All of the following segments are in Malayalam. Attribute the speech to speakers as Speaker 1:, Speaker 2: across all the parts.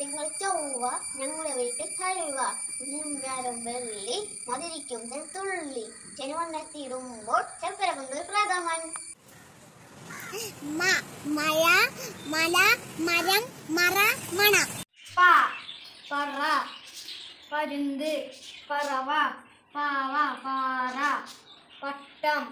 Speaker 1: തിങ്കൾ ചൊവ്വ ഞങ്ങളെ വീട്ടിൽ കഴിയുക വ്യാഴം വെള്ളി മതിരിക്കും തുള്ളി ശനിവന്നെത്തിയിടുമ്പോൾ ശർക്കര കൊണ്ട് പ്രഥമൻ
Speaker 2: മഴ മല മരം മറ മണ
Speaker 1: പ പറ പരുന്ത് പറവ പാവ പാറ പട്ടം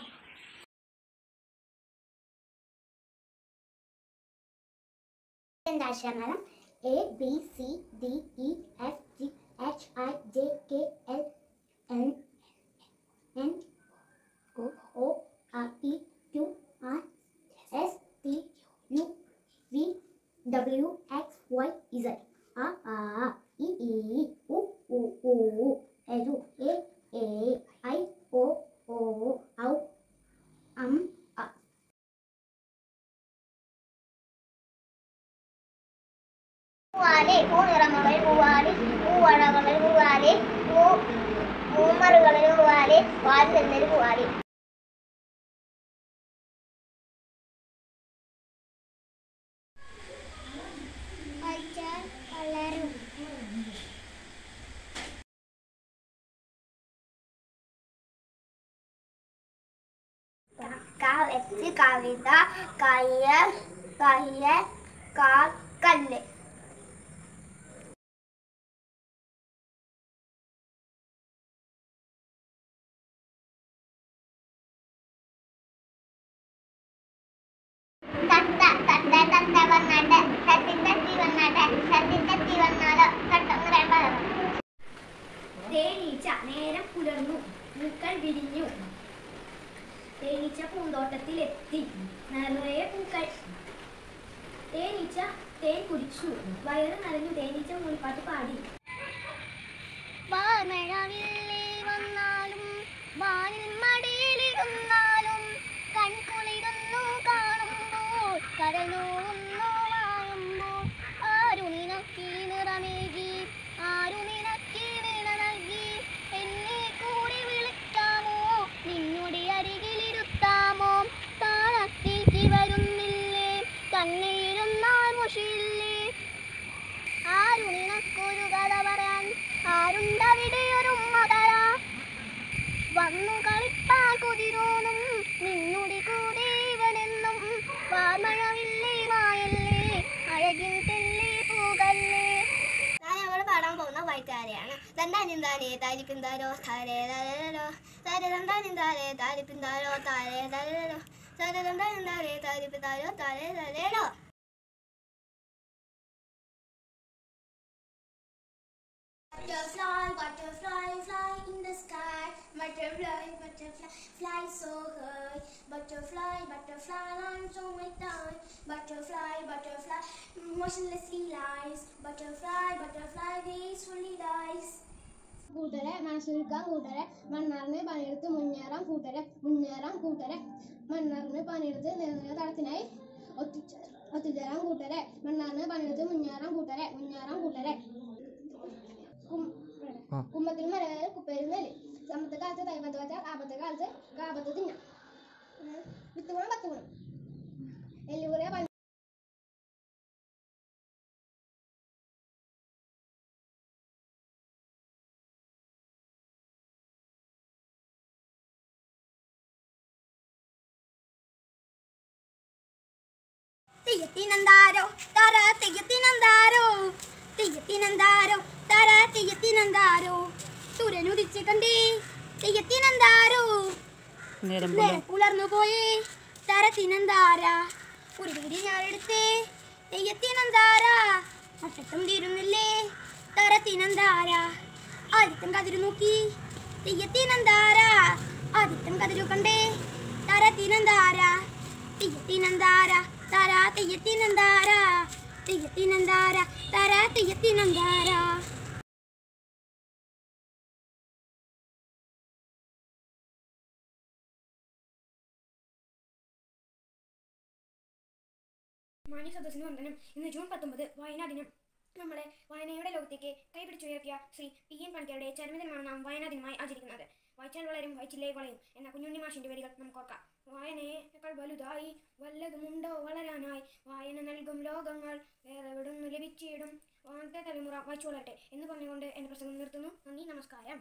Speaker 2: എന്താ അക്ഷരമാല A B C D E F G H I J K L N N O O R E Q R S T U V W X Y Z ആ ആ ഇ ഈ ഉ ഉ ഉ എരു എ എ ഐ ഒ ഓ ഔ അം അ
Speaker 1: പൂവാലി പൂനിറമകൾ പൂവാലി പൂവളകൾ പൂവാലി പൂ പൂമറുകളിൽ പൂവാലി വാരി എന്നൊരു പൂവാലി
Speaker 2: വളരും
Speaker 1: കവച്ച് കവിത കയ്യ കയ്യ കാ കല്ല് തത്ത തത്ത തത്ത വന്നാട്ടെ തത്തി തത്തി വന്നാട്ടെ തത്തി തത്തി വന്നാലോ തട്ടൊന്ന് രണ്ടാലോ
Speaker 3: തേനീച്ച നേരം പുലർന്നു പൂക്കൾ വിരിഞ്ഞു തേനീച്ച പൂന്തോട്ടത്തിലെത്തി നിറയെ പൂക്കൾ തേനീച്ച തേൻ കുടിച്ചു വയറ് നിറഞ്ഞു തേനീച്ച മൂളിപ്പാട്ട് പാടി
Speaker 2: വാമഴവില്ലേ വന്നാലും വാനിൽ മടിയിലിരുന്നാലും കൺകുളിരുന്നു കാണുമ്പോൾ കരനൂന്നു വാഴുമ്പോൾ ആരു നിനക്കി നിറമേകി ആരു നിനക്കി വീണ നൽകി എന്നെ കൂടി വിളിക്കാമോ നിന്നുടെ അരികിലിരുത്താമോ താളത്തേക്ക് വരുന്നില്ലേ കണ്ണീരുന്നാൽ മുഷിയില്ലേ ആരു നിനക്കൊരു കഥ പറയാൻ ആരുണ്ടവിടെ ഒരു മകര വന്നു കളിപ്പാൻ കുതിരോന്നും നിന്നുടെ കൂടെ ഇവനെന്നും വാമഴവില്ലേ മായല്ലേ അഴകിൻ തെല്ലി പൂകല്ലേ
Speaker 1: ഞാൻ ഇവിടെ പാടാൻ പോകുന്ന വൈകാരെയാണ് തണ്ടാനിന്താനേ താലിപ്പിന്താരോ താരേ തലരോ താരെ തണ്ടാനിന്താരേ താലിപ്പിന്താരോ താരേ തലരോ താരെ തണ്ടാനിന്താരേ താലിപ്പിന്താരോ താരേ തലേരോ
Speaker 2: Butterfly, butterfly, fly in the sky. Butterfly, butterfly, fly so high. Butterfly, butterfly, lands on my thigh. Butterfly, butterfly, motionlessly lies. Butterfly, butterfly, gracefully dies.
Speaker 3: കൂട്ടരെ മനസ്സൊരുക്കാൻ കൂട്ടരെ മണ്ണാറിന് പണിയെടുത്ത് മുന്നേറാം കൂട്ടരെ മുന്നേറാം കൂട്ടരെ മണ്ണാറിന് പണിയെടുത്ത് നിലനില തടത്തിനായി ഒത്തുചേ ഒത്തുചേരാൻ കൂട്ടരെ മണ്ണാറിന് പണിയെടുത്ത് മുന്നേറാം കൂട്ടരെ മുന്നേറാം കൂട്ടരെ കും- കുമ്പത്തിൽ മരവേൽ കുപ്പയിൽ നെല്ല് സമ്പത്തെ കാലത്ത് തൈപത്ത് വെച്ചാൽ ആപത്തെ കാലത്ത് കാപത്ത് തിന്നാം ഉം. വിത്ത് ഗുണം പത്ത് ഗുണം എല്ലുകുറിയ പണി
Speaker 1: തെയ്യത്തിനെന്താരോ തര തെയ്യത്തിനെന്താരോ തെയ്യത്തിനെന്താരോ തര തെയ്യത്തിനെന്താരോ സൂര്യനുദിച്ച് കണ്ടേ തെയ്യത്തിനെന്താരോ
Speaker 4: നേരം
Speaker 1: നേരം പുലർന്നു പോയേ തരത്തിനെന്താരാ ഒരു വീടി ഞാനെടുത്തേ തെയ്യത്തിനെന്താരാ മട്ടത്തും തീരുന്നില്ലേ തരത്തിനെന്താരാ ആദിത്യം കതിരു നോക്കി തെയ്യത്തിനെന്താരാ ആദിത്യം കതിരു കണ്ടേ തരത്തിനെന്താരാ തെയ്യത്തിനെന്താരാ തര തെയ്യത്തിനെന്താരാ തെയ്യത്തിനെന്താരാ തര തെയ്യത്തിനെന്താരാ
Speaker 3: മാന്യ സദസ്സിന് വന്ദനം ഇന്ന് ജൂൺ പത്തൊമ്പത് വായനാ ദിനം നമ്മളെ വായനയുടെ ലോകത്തേക്ക് കൈപിടിച്ചുയർത്തിയ ശ്രീ പി എൻ പണിക്കരുടെ ചരമദിനമാണ് നാം വായനാ ദിനമായി ആചരിക്കുന്നത്
Speaker 4: വായിച്ചാൽ വളരും വായിച്ചില്ലേ വളയും എന്ന കുഞ്ഞുണ്ണി മാഷിന്റെ വരികൾ നമുക്ക് ഓർക്കാം വായനയേക്കാൾ വലുതായി വല്ലതുമുണ്ടോ വളരാനായി വായന നൽകും ലോകങ്ങൾ വേറെ എവിടുന്ന് ലഭിച്ചിടും വാനത്തെ തലമുറ വായിച്ചു വളരട്ടെ എന്ന് പറഞ്ഞുകൊണ്ട് എന്റെ പ്രസംഗം നിർത്തുന്നു നന്ദി നമസ്കാരം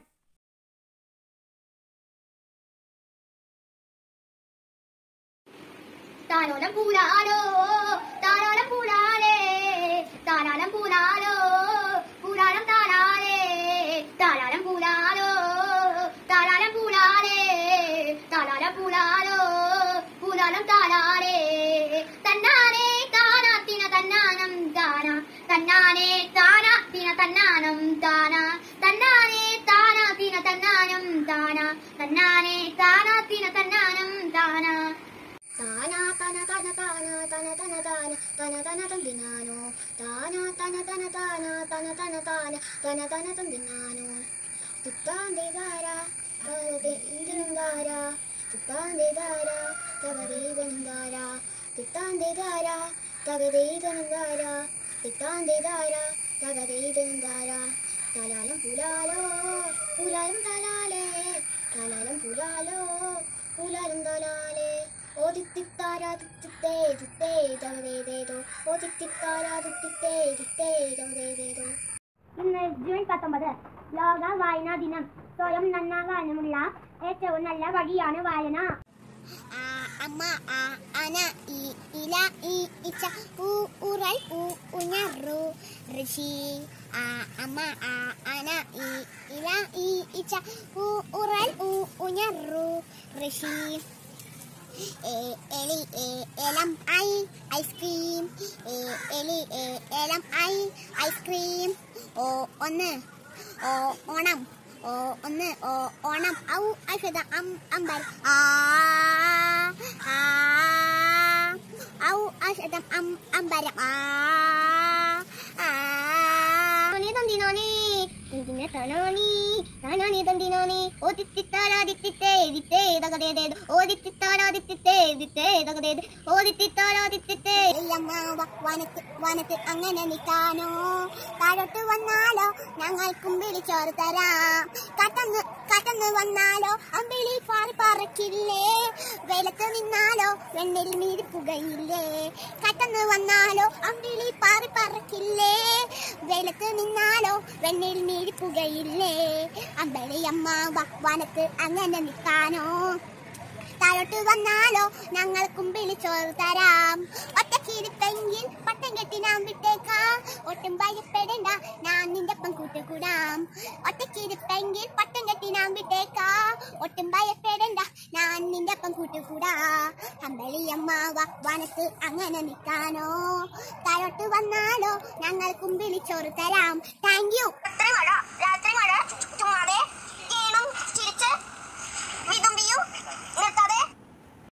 Speaker 2: താരോലം പൂലാലോ താരാളം പൂലാലേ താരാളം പൂലാലോ പൂലാളം താരാലേ താരാളം പൂലാലോ താരാളം പൂലാലേ താരാളം പൂലാലോ പൂലാളം താരാലേ തന്നാനേ താനാത്തിന തന്നാനം താന തന്നാനേ താനാത്തിന തന്നാനം താന തന്നാനേ താനാത്തിന തന്നാനം താന തന്നാനേ താനാത്തിന തന്നാനം താന താന തന തന താന തന തന താന തന തന തന്തിനാനോ താന തന തന താന തന തന താന തന തന തന്തിനാനോ തുത്താന്തേ ധാര ഇന്ദിരം ധാര തുത്താന്തേ ധാര തകരീതനം ധാര തുത്താന്തേ ധാര തകരീതനം ധാര തുത്താന്തേ ധാര തകരീതനം ധാര തലാലം പുലാലോ പുലാലും തലാലേ തലാലം പുലാലോ പുലാലും തലാലേ ഓ തിത്തിത്താരാ തിത്തിത്തേ തിത്തേ തവതേതേതോ ഓ തിത്തിത്താരാ തിത്തിത്തേ തിത്തേ തവതേതേതോ ഇന്ന് ജൂൺ പത്തൊമ്പത് ലോക വായനാ ദിനം സ്വയം നന്നാകാനുമുള്ള ഏറ്റവും നല്ല വഴിയാണ് വായന അമ്മ അന ഈ ഇല ഈ ഇച്ച ഊ ഉറൽ ഊ ഉഞ്ഞറു ഋഷി അമ്മ അന ഈ ഇല ഈ ഇച്ച ഊ ഉറൽ ഊ ഉഞ്ഞറു ഋഷി എ എലി എ എലം ഐ ഐസ്ക്രീം എ എലി എ എലം ഐ ഐസ്ക്രീം ഓ ഒന്ന് ഓ ഓണം ഓ ഒന്ന് ഓ ഓണം ഔ അഷത അം അമ്പർ ആ ആ ഔ അഷതം അം അമ്പരം ആ ആ തന്തിനോനി തന്തിനെ തനോനി തനോനി തന്തിനോനി ഓ തിത്തിത്താരാ ദിത്തിത്തേ ദിത്തേ തകതേതേ ഓ ദിത്തിത്താരാ ദിത്തിത്തേ ദിത്തേ തകതേത് ഓ ദിത്തിത്താരാ ദിത്തിത്തേ അമ്മ വനത്ത് വനത്ത് അങ്ങനെ നിൽക്കാനോ താഴോട്ട് വന്നാലോ ഞങ്ങൾക്കും വിളിച്ചോറ് തരാം കട്ടന്ന് കട്ടന്ന് വന്നാലോ അമ്പിളി പാറി പറക്കില്ലേ വെയിലത്ത് നിന്നാലോ വെണ്ണിൽ മീരിപ്പുകയില്ലേ കട്ടന്ന് വന്നാലോ അമ്പിളി പാറി പറക്കില്ലേ വെയിലത്ത് നിന്നാലോ വെണ്ണിൽ മീരിപ്പുകയില്ലേ അമ്പളി അമ്മ വനത്ത് അങ്ങനെ നിൽക്കാനോ താഴോട്ട് വന്നാലോ ഞങ്ങൾക്കും വിളിച്ചോറ് തരാം ഒറ്റക്കിരുത്തെങ്കിൽ പട്ടം കെട്ടി നാം വിട്ടേക്കാം ഒട്ടും ഭയപ്പെടേണ്ട ഞാൻ നിന്റെ ഒപ്പം കൂട്ടുകൂടാം ഒറ്റക്കിരുത്തെങ്കിൽ പട്ടം കെട്ടി നാം വിട്ടേക്കാം ഒട്ടും ഭയപ്പെടേണ്ട ഞാൻ നിന്റെ ഒപ്പം കൂട്ടുകൂടാ അമ്പളിയമ്മാവ വനത്ത് അങ്ങനെ നിൽക്കാനോ താഴോട്ട് വന്നാലോ ഞങ്ങൾക്കും വിളിച്ചോറ് തരാം താങ്ക് യു